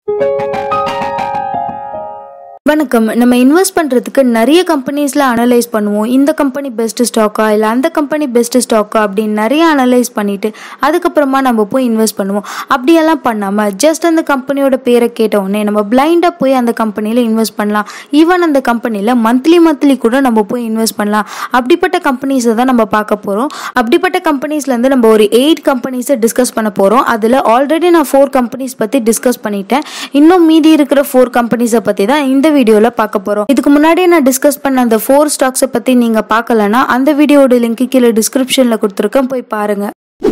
வணக்கம் நம்ம இன்வெஸ்ட் பண்ணுறதுக்கு நிறைய கம்பெனிஸில் அனலைஸ் பண்ணுவோம் இந்த கம்பெனி பெஸ்ட் ஸ்டாக்கா இல்லை அந்த கம்பெனி பெஸ்ட் ஸ்டாக்கா அப்படின்னு நிறைய அனலைஸ் பண்ணிவிட்டு அதுக்கப்புறமா நம்ம போய் இன்வெஸ்ட் பண்ணுவோம் அப்படியெல்லாம் பண்ணாமல் ஜஸ்ட் அந்த கம்பெனியோட பேரை கேட்ட உடனே நம்ம பிளைண்டாக போய் அந்த கம்பெனியில் இன்வெஸ்ட் பண்ணலாம் ஈவன் அந்த கம்பெனியில் மந்த்லி மந்த்லி கூட நம்ம போய் இன்வெஸ்ட் பண்ணலாம் அப்படிப்பட்ட கம்பெனிஸை தான் நம்ம பார்க்க போகிறோம் அப்படிப்பட்ட கம்பெனிஸ்லேருந்து நம்ம ஒரு எயிட் கம்பெனிஸை டிஸ்கஸ் பண்ண போகிறோம் அதில் ஆல்ரெடி நான் ஃபோர் கம்பெனிஸ் பற்றி டிஸ்கஸ் பண்ணிட்டேன் இன்னும் மீதி இருக்கிற ஃபோர் கம்பெனிஸை பற்றி தான் இந்த வீடியோவில் பார்க்க போகிறோம் இதுக்கு முன்னாடி நான் டிஸ்கஸ் பண்ண அந்த ஃபோர் ஸ்டாக்ஸை பற்றி நீங்கள் பார்க்கலனா அந்த வீடியோட லிங்க் கீழே டிஸ்கிரிப்ஷனில் கொடுத்துருக்கேன் போய் பாருங்கள்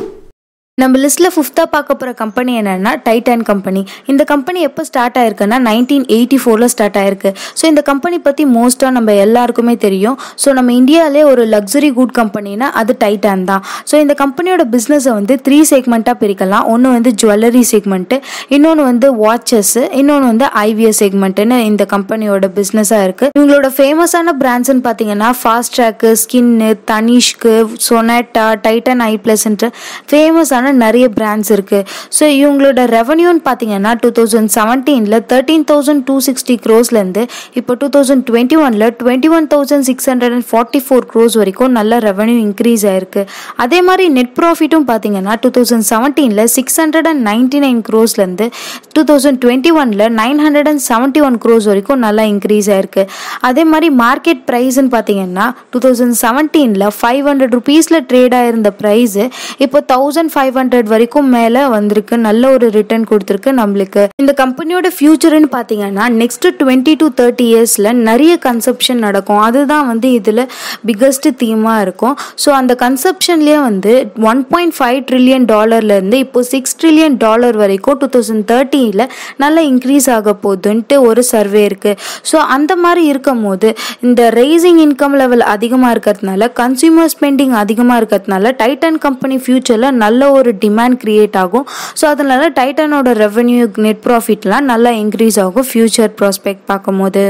நம்ம லிஸ்ட்டில் ஃபிஃப்த்தாக பார்க்க போகிற கம்பெனி என்னென்னா டைட்டான் கம்பெனி இந்த கம்பெனி எப்போ ஸ்டார்ட் ஆயிருக்குன்னா நைன்டீன் எயிட்டி ஃபோரில் ஸ்டார்ட் ஆயிருக்கு ஸோ இந்த கம்பெனி பற்றி மோஸ்ட்டாக நம்ம எல்லாருக்குமே தெரியும் ஸோ நம்ம இந்தியாவிலே ஒரு லக்ஸுரி குட் கம்பெனினா அது டைட்டான் தான் ஸோ இந்த கம்பெனியோட பிஸ்னஸை வந்து த்ரீ செக்மெண்ட்டாக பிரிக்கலாம் ஒன்று வந்து ஜுவல்லரி செக்மெண்ட்டு இன்னொன்று வந்து வாட்சஸ்ஸு இன்னொன்று வந்து ஐவிஎஸ் செக்மெண்ட்டுன்னு இந்த கம்பெனியோட பிஸ்னஸாக இருக்குது இவங்களோட ஃபேமஸான பிராண்ட்ஸ்னு பார்த்தீங்கன்னா Fastrack Skinn Tanishq Sonata Titan eye ப்ளஸ்ன்ற ஃபேமஸான நிறைய பிராண்ட்ஸ் இருக்குது ஸோ இவங்களோட ரெவன்யூன்னு பார்த்தீங்கன்னா டூ தௌசண்ட் செவன்டீனில் தேர்ட்டீன் தௌசண்ட் டூ சிக்ஸ்டி க்ரோஸ்லேருந்து இப்போ டூ தௌசண்ட் டுவெண்ட்டி ஒனில் twenty one thousand six hundred and forty four crores வரைக்கும் நல்ல ரெவன்யூ இன்க்ரீஸ் ஆயிருக்கு அதே மாதிரி நெட் ப்ராஃபிட்டும் பார்த்தீங்கன்னா டூ தௌசண்ட் செவன்டீனில் six hundred and ninety nine க்ரோஸ்லேருந்து டூ தௌசண்ட் டுவெண்ட்டி ஒனில் nine hundred and seventy one crores வரைக்கும் நல்லா இன்க்ரீஸ் ஆயிருக்கு அதே மாதிரி மார்க்கெட் ப்ரைஸ்ன்னு பார்த்தீங்கன்னா டூ தௌசண்ட் செவன்டீனில் ஃபைவ் ஹண்ட்ரட் ருபீஸில் ட்ரேட் ஆயிருந்த ப்ரைஸு இப்போ தௌசண்ட் ஃபைவ் ஹண்ட்ரட் வரைக்கும் மேலே வந்திருக்கு நல்ல ஒரு ரிட்டர்ன் கொடுத்துருக்கு நம்மளுக்கு இந்த கம்பெனியோட ஃபியூச்சர்னு பார்த்தீங்கன்னா நெக்ஸ்ட் டுவெண்ட்டி டு தேர்ட்டி இயர்ஸில் நிறைய கன்சப்ஷன் நடக்கும் அதுதான் வந்து இதில் பிக்கஸ்ட் தீமாக இருக்கும் ஸோ அந்த கன்சப்ஷன்லேயே வந்து ஒன் பாயிண்ட் ஃபைவ் ட்ரில்லியன் டாலர்லேருந்து இப்போ சிக்ஸ் ட்ரில்லியன் டாலர் வரைக்கும் டூ தௌசண்ட் தேர்ட்டியில் நல்லா இன்க்ரீஸ் ஆக போகுதுன்ட்டு ஒரு சர்வே இருக்குது ஸோ அந்த மாதிரி இருக்கும் போது இந்த ரைசிங் இன்கம் லெவல் அதிகமாக இருக்கிறதுனால கன்சியூமர் ஸ்பெண்டிங் அதிகமாக இருக்கிறதுனால டைட்டன் கம்பெனி ஃபியூச்சரில் நல்ல ஒரு டிமாண்ட் கிரியேட் ஆகும் ஸோ அதனால டைட்டனோட ரெவன்யூ நெட் ப்ராஃபிட்லாம் நல்லா இன்க்ரீஸ் ஆகும் ஃபியூச்சர் ப்ராஸ்பெக்ட் பார்க்கும்போது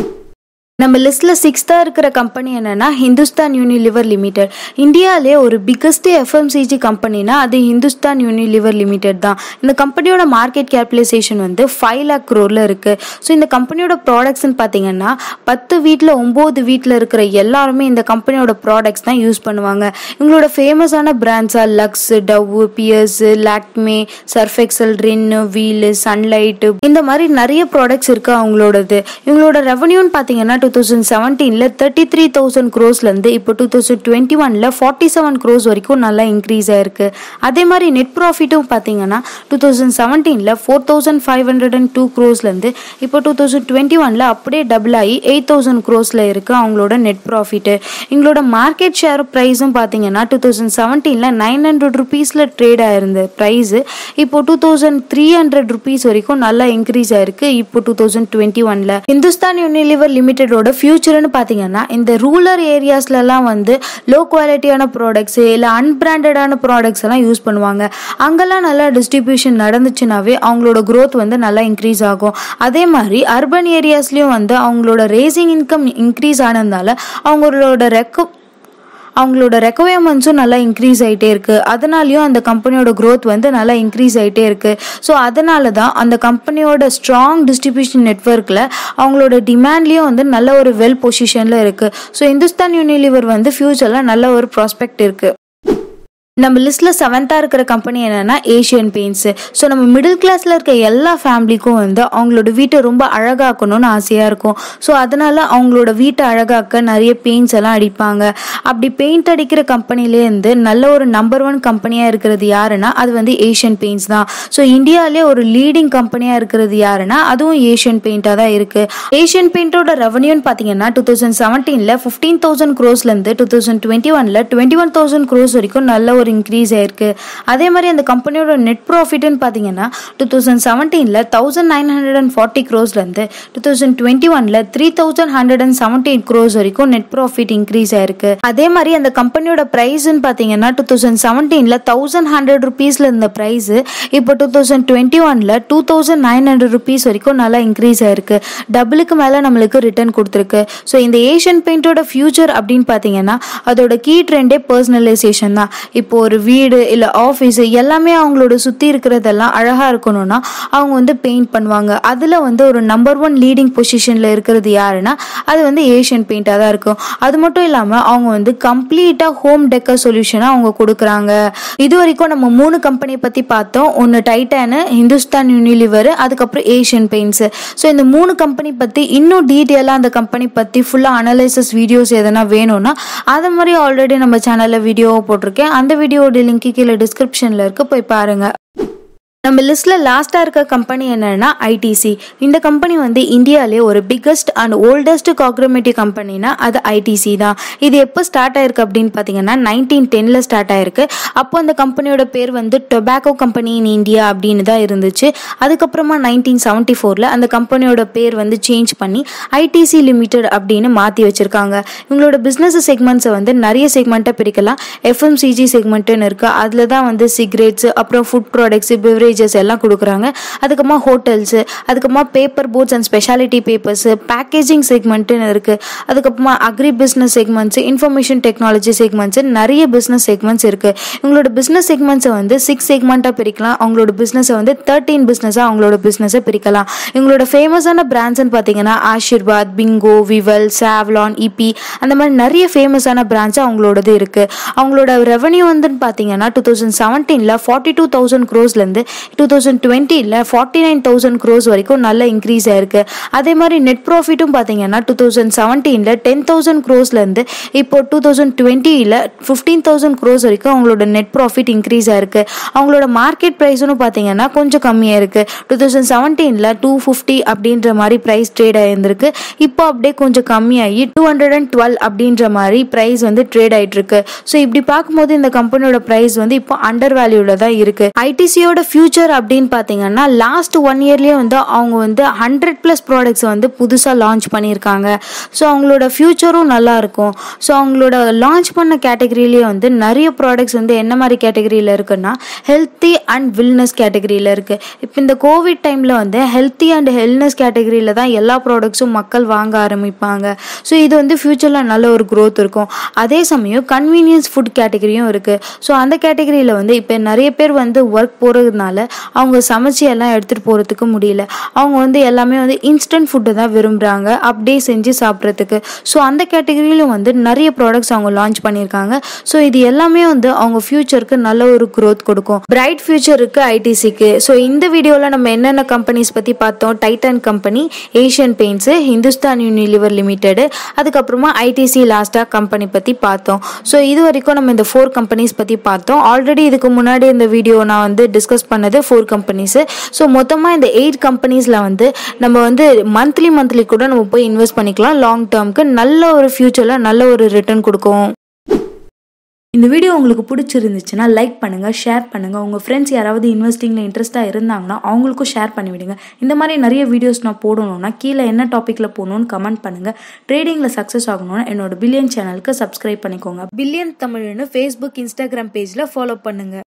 நம்ம லிஸ்ட்டில் சிக்ஸ்த்தாக இருக்கிற கம்பெனி என்னென்னா ஹிந்துஸ்தான் யூனிலிவர் லிமிடெட் இந்தியாவிலே ஒரு பிக்கஸ்ட் எஃப்எம்சிஜி கம்பெனினா அது ஹிந்துஸ்தான் யூனிலிவர் லிமிடெட் தான் இந்த கம்பெனியோட மார்க்கெட் கேபிடலைசேஷன் வந்து ஃபைவ் லேக் க்ரோரில் இருக்குது ஸோ இந்த கம்பெனியோட ப்ராடக்ட்ஸ்னு பார்த்தீங்கன்னா பத்து வீட்டில் ஒம்பது வீட்டில் இருக்கிற எல்லாருமே இந்த கம்பெனியோட ப்ராடக்ட்ஸ் தான் யூஸ் பண்ணுவாங்க இவங்களோட ஃபேமஸான பிராண்ட்ஸாக Lux Dove Pears Lakme Surf Excel Rin wheel Sunlight இந்த மாதிரி நிறைய ப்ராடக்ட்ஸ் இருக்குது அவங்களோடது இவங்களோட ரெவன்யூன்னு பார்த்தீங்கன்னா டூ தௌசண்ட் செவன்டீனில் தேர்ட்டி த்ரீ தௌசண்ட் க்ரோஸ்லேருந்து இப்போ டூ தௌசண்ட் டுவெண்ட்டி ஒனில் ஃபார்ட்டி செவன் க்ரோஸ் வரைக்கும் நல்லா இன்க்ரீஸ் ஆயிருக்கு அதே மாதிரி நெட் ப்ராஃபிட்டும் பார்த்தீங்கன்னா டூ தௌசண்ட் செவன்டீனில் four thousand five hundred and two க்ரோஸ்லேருந்து இப்போ டூ தௌசண்ட் டுவெண்ட்டி ஒனில் அப்படியே டபுள் ஆகி எயிட் தௌசண்ட் க்ரோஸில் இருக்குது அவங்களோட நெட் ப்ராஃபிட்டு எங்களோட மார்க்கெட் ஷேர் ப்ரைஸும் பார்த்தீங்கன்னா டூ தௌசண்ட் செவன்டீனில் நைன் ஹண்ட்ரட் ருபீஸில் ட்ரேட் ஆயிருந்த ப்ரைஸு இப்போ two thousand three hundred rupees வரைக்கும் நல்லா இன்க்ரீஸ் ஆயிருக்கு இப்போ டூ தௌசண்ட் டுவெண்ட்டி ஒனில் ஹிந்துஸ்தான் யூனிலிவர் லிமிடெடோட ஃபியூச்சர்னு பார்த்தீங்கன்னா இந்த ரூரல் ஏரியாஸ்லலாம் வந்து லோ குவாலிட்டியான ப்ராடக்ட்ஸ் இல்லை அன்பிராண்டடான ப்ராடக்ட்ஸ் எல்லாம் யூஸ் பண்ணுவாங்க அங்கெல்லாம் நல்லா டிஸ்ட்ரிபியூஷன் நடந்துச்சுனாவே அவங்களோட growth வந்து நல்லா இன்க்ரீஸ் ஆகும் அதே மாதிரி அர்பன் ஏரியாஸ்லேயும் வந்து அவங்களோட ரேசிங் இன்கம் இன்க்ரீஸ் ஆனதுனால அவங்களோட ரெக்க அவங்களோட ரெக்குவயர்மெண்ட்ஸும் நல்லா இன்க்ரீஸ் ஆகிட்டே இருக்குது அதனாலையும் அந்த கம்பெனியோட growth வந்து நல்லா இன்க்ரீஸ் ஆகிட்டே இருக்குது ஸோ அதனால தான் அந்த கம்பெனியோட ஸ்ட்ராங் டிஸ்ட்ரிபியூஷன் நெட்ஒர்க்கில் அவங்களோட டிமாண்ட்லேயும் வந்து நல்ல ஒரு வெல் பொசிஷனில் இருக்குது ஸோ இந்துஸ்தான் யூனிலிவர் வந்து ஃப்யூச்சரில் நல்ல ஒரு ப்ராஸ்பெக்ட் இருக்குது நம்ம லிஸ்ட்டில் செவன்த்தாக இருக்கிற கம்பெனி என்னென்னா ஏஷியன் பெயிண்ட்ஸு ஸோ நம்ம மிடில் கிளாஸில் இருக்க எல்லா ஃபேமிலிக்கும் வந்து அவங்களோட வீட்டை ரொம்ப அழகாக்கணும்னு ஆசையாக இருக்கும் ஸோ அதனால் அவங்களோட வீட்டை அழகாக்க நிறைய பெயிண்ட்ஸ் எல்லாம் அடிப்பாங்க அப்படி பெயிண்ட் அடிக்கிற கம்பெனிலேருந்து நல்ல ஒரு நம்பர் ஒன் கம்பெனியாக இருக்கிறது யாருன்னா அது வந்து ஏஷியன் பெயிண்ட்ஸ் தான் ஸோ இந்தியாவிலே ஒரு லீடிங் கம்பெனியாக இருக்கிறது யாருன்னா அதுவும் ஏஷியன் பெயிண்ட்டாக தான் இருக்குது ஏஷியன் பெயிண்டோட ரெவன்யூன்னு பார்த்தீங்கன்னா டூ தௌசண்ட் செவன்டீனில் ஃபிஃப்டீன் தௌசண்ட் க்ரோஸ்லேருந்து டூ தௌசண்ட் டுவெண்ட்டி ஒனில் டுவெண்ட்டி ஒன் தௌசண்ட் க்ரோஸ் வரைக்கும் நல்ல ஒரு இன்க்ரீஸ் ஆயிருக்கு அதே மாதிரி அந்த கம்பெனியோட நெட் ப்ராஃபிட்னு பார்த்தீங்கன்னா டூ தௌசண்ட் செவன்டீனில் thousand nine hundred and forty க்ரோஸ்லேருந்து டூ தௌசண்ட் டுவெண்ட்டி ஒனில் three thousand hundred and seventy crores வரைக்கும் நெட் ப்ராஃபிட் இன்க்ரீஸ் ஆயிருக்கு அதே மாதிரி அந்த கம்பெனியோட ப்ரைஸ்ன்னு பார்த்தீங்கன்னா டூ தௌசண்ட் செவன்டீனில் தௌசண்ட் ஹண்ட்ரட் ருபீஸில் இருந்த ப்ரைஸு இப்போ டூ தௌசண்ட் டுவெண்ட்டி ஒனில் two thousand nine hundred rupees வரைக்கும் நல்லா இன்க்ரீஸ் ஆயிருக்கு டபுளுக்கு மேலே நம்மளுக்கு ரிட்டர்ன் கொடுத்துருக்கு ஸோ இந்த ஏஷியன் பெயிண்டோட ஃபியூச்சர் அப்படின்னு பார்த்தீங்கன்னா அதோட கீ ட்ரெண்டே பர்சனலைசேஷன் தான் இப்போ இப்போ ஒரு வீடு இல்லை ஆஃபீஸ் எல்லாமே அவங்களோட சுற்றி இருக்கிறதெல்லாம் அழகாக இருக்கணும்னா அவங்க வந்து பெயிண்ட் பண்ணுவாங்க அதில் வந்து ஒரு நம்பர் ஒன் லீடிங் பொசிஷனில் இருக்கிறது யாருன்னா அது வந்து ஏஷியன் பெயிண்டாக தான் இருக்கும் அது மட்டும் இல்லாமல் அவங்க வந்து கம்ப்ளீட்டாக ஹோம் டெக்கர் சொல்யூஷனாக அவங்க கொடுக்குறாங்க இது வரைக்கும் நம்ம மூணு கம்பெனியை பற்றி பார்த்தோம் ஒன்று டைட்டானு ஹிந்துஸ்தான் யூனிலிவர் அதுக்கப்புறம் ஏஷியன் பெயிண்ட்ஸு ஸோ இந்த மூணு கம்பெனி பற்றி இன்னும் டீட்டெயிலாக அந்த கம்பெனி பற்றி ஃபுல்லாக அனலைசஸ் வீடியோஸ் எதனா வேணும்னா அது மாதிரி ஆல்ரெடி நம்ம சேனலில் வீடியோ போட்டிருக்கேன் அந்த வீடியோட லிங்க் கீழே டிஸ்கிரிப்ஷனில் இருக்கு போய் பாருங்கள் நம்ம லிஸ்ட்டில் லாஸ்ட்டாக இருக்க கம்பெனி என்னன்னா ஐடிசி இந்த கம்பெனி வந்து இந்தியாவிலே ஒரு பிக்கஸ்ட் அண்ட் ஓல்டஸ்ட் காக்ரோமேட்டிவ் கம்பெனினா அது ஐடிசி தான் இது எப்போ ஸ்டார்ட் ஆயிருக்கு அப்படின்னு பார்த்தீங்கன்னா நைன்டீன் டென்னில் ஸ்டார்ட் ஆயிருக்கு அப்போ அந்த கம்பெனியோட பேர் வந்து டொபாக்கோ கம்பெனி இன் இந்தியா அப்படின்னு தான் இருந்துச்சு அதுக்கப்புறமா நைன்டீன் செவன்ட்டி ஃபோரில் அந்த கம்பெனியோட பேர் வந்து சேஞ்ச் பண்ணி ஐடிசி லிமிடெட் அப்படின்னு மாற்றி வச்சுருக்காங்க இவங்களோட பிஸ்னஸ் செக்மெண்ட்ஸை வந்து நிறைய செக்மெண்ட்டாக பிரிக்கலாம் எஃப்எம்சிஜி செக்மெண்ட்டுன்னு இருக்குது அதில் தான் வந்து சிகரெட்ஸ் அப்புறம் ஃபுட் ப்ராடக்ட்ஸ் பெவரேஜ் பேஜஸ் எல்லாம் கொடுக்குறாங்க அதுக்கப்புறமா ஹோட்டல்ஸு அதுக்கப்புறமா paper boards and speciality papers packaging செக்மெண்ட்டுன்னு இருக்குது அதுக்கப்புறமா agri business segments information technology segments நிறைய பிஸ்னஸ் செக்மெண்ட்ஸ் இருக்குது இவங்களோட பிஸ்னஸ் செக்மெண்ட்ஸை வந்து சிக்ஸ் செக்மெண்ட்டாக பிரிக்கலாம் அவங்களோட பிஸ்னஸை வந்து தேர்ட்டீன் பிஸ்னஸாக அவங்களோட பிஸ்னஸை பிரிக்கலாம் இவங்களோட ஃபேமஸான பிராண்ட்ஸ்னு பார்த்தீங்கன்னா ஆஷிர்வாத் பிங்கோ விவல் சாவ்லான் இபி அந்த மாதிரி நிறைய ஃபேமஸான பிராண்ட்ஸ் அவங்களோடது இருக்குது அவங்களோட ரெவன்யூ வந்துன்னு பார்த்தீங்கன்னா டூ தௌசண்ட் செவன்டீனில் ஃபார்ட்டி டூ தௌசண்ட் க்ரோஸ்லேருந்து டூ தௌசண்ட் டுவெண்ட்டியில் ஃபார்ட்டி நைன் தௌசண்ட் க்ரோஸ் வரைக்கும் நல்ல இன்க்ரீஸ் ஆயிருக்கு அதே மாதிரி நெட் ப்ராஃபிட்டும் பார்த்தீங்கன்னா டூ தௌசண்ட் செவன்டீனில் டென் தௌசண்ட் க்ரோஸ்லேருந்து இப்போ டூ தௌசண்ட் டுவெண்ட்டியில் ஃபிஃப்டீன் தௌசண்ட் க்ரோஸ் வரைக்கும் அவங்களோட நெட் ப்ராஃபிட் இன்க்ரீஸ் ஆயிருக்கு அவங்களோட மார்க்கெட் ப்ரைஸும் பார்த்தீங்கன்னா கொஞ்சம் கம்மியாக இருக்குது டூ தௌசண்ட் செவன்டீனில் டூ ஃபிஃப்டி அப்படின்ற மாதிரி ப்ரைஸ் ட்ரேட் ஆயிருந்திருக்கு இப்போ அப்படியே கொஞ்சம் கம்மியாகி டூ ஹண்ட்ரட் அண்ட் டுவெல் அப்படின்ற மாதிரி ப்ரைஸ் வந்து ட்ரேட் ஆயிட்டு இருக்கு ஸோ இப்படி பார்க்கும்போது இந்த கம்பெனியோட ப்ரைஸ் வந்து இப்போ அண்டர் வேல்யூல தான் இருக்கு ஐடிசியோட ஃபியூச்சர் அப்படின்னு பார்த்தீங்கன்னா லாஸ்ட் ஒன் இயர்லேயே வந்து அவங்க வந்து ஹண்ட்ரட் ப்ளஸ் ப்ராடக்ட்ஸ் வந்து புதுசாக லான்ச் பண்ணியிருக்காங்க ஸோ அவங்களோட ஃபியூச்சரும் நல்லா இருக்கும் ஸோ அவங்களோட லான்ச் பண்ண கேட்டகரியிலேயே வந்து நிறைய ப்ராடக்ட்ஸ் வந்து என்ன மாதிரி கேட்டகரியில் இருக்குன்னா ஹெல்த்தி அண்ட் வில்னஸ் கேட்டகரியில் இருக்குது இப்போ இந்த கோவிட் டைமில் வந்து ஹெல்த்தி அண்ட் ஹெல்னஸ் கேட்டகரியில் தான் எல்லா ப்ராடக்ட்ஸும் மக்கள் வாங்க ஆரம்பிப்பாங்க ஸோ இது வந்து ஃப்யூச்சரில் நல்ல ஒரு க்ரோத் இருக்கும் அதே சமயம் கன்வீனியன்ஸ் ஃபுட் கேட்டகரியும் இருக்குது ஸோ அந்த கேட்டகரியில் வந்து இப்போ நிறைய பேர் வந்து ஒர்க் போகிறதுனால அவங்க சமைச்சு எல்லாம் எடுத்துகிட்டு போகிறதுக்கு முடியல அவங்க வந்து எல்லாமே வந்து இன்ஸ்டன்ட் ஃபுட்டு தான் விரும்புகிறாங்க அப்படியே செஞ்சு சாப்பிட்றதுக்கு ஸோ அந்த கேட்டகரியிலும் வந்து நிறைய ப்ராடக்ட்ஸ் அவங்க லான்ச் பண்ணியிருக்காங்க ஸோ இது எல்லாமே வந்து அவங்க ஃப்யூச்சருக்கு நல்ல ஒரு க்ரோத் கொடுக்கும் பிரைட் ஃபியூச்சர் இருக்குது ஐடிசிக்கு ஸோ இந்த வீடியோவில் நம்ம என்னென்ன கம்பெனிஸ் பற்றி பார்த்தோம் Titan company Asian paints Hindustan Unilever limited அதுக்கப்புறமா ஐடிசி லாஸ்டாக கம்பெனி பற்றி பார்த்தோம் ஸோ இது வரைக்கும் நம்ம இந்த ஃபோர் கம்பெனிஸ் பற்றி பார்த்தோம் ஆல்ரெடி இதுக்கு முன்னாடி இந்த வீடியோ நான் வந்து டிஸ்கஸ் பண்ணது ஃபோர் கம்பெனிஸு ஸோ மொத்தமாக இந்த எயிட் கம்பெனிஸில் வந்து நம்ம வந்து மந்த்லி மந்த்லி கூட நம்ம போய் இன்வெஸ்ட் பண்ணிக்கலாம் லாங் டேர்முக்கு நல்ல ஒரு ஃப்யூச்சரில் நல்ல ஒரு ரிட்டர்ன் கொடுக்கும் இந்த வீடியோ உங்களுக்கு பிடிச்சிருந்துச்சுன்னா லைக் பண்ணுங்கள் ஷேர் பண்ணுங்கள் உங்கள் ஃப்ரெண்ட்ஸ் யாராவது இன்வெஸ்டிங்கில் இன்ட்ரெஸ்ட்டாக இருந்தாங்கன்னா அவங்களுக்கும் ஷேர் பண்ணி விடுங்க இந்த மாதிரி நிறைய வீடியோஸ் நான் போடணும்னா கீழே என்ன டாப்பிக்கில் போகணும்னு கமெண்ட் பண்ணுங்கள் ட்ரேடிங்கில் சக்ஸஸ் ஆகணும்னா என்னோட பில்லியன் சேனலுக்கு சப்ஸ்கிரைப் பண்ணிக்கோங்க பில்லியன் தமிழ்னு ஃபேஸ்புக் இன்ஸ்டாகிராம் பேஜில் ஃபாலோ பண்ணுங்கள்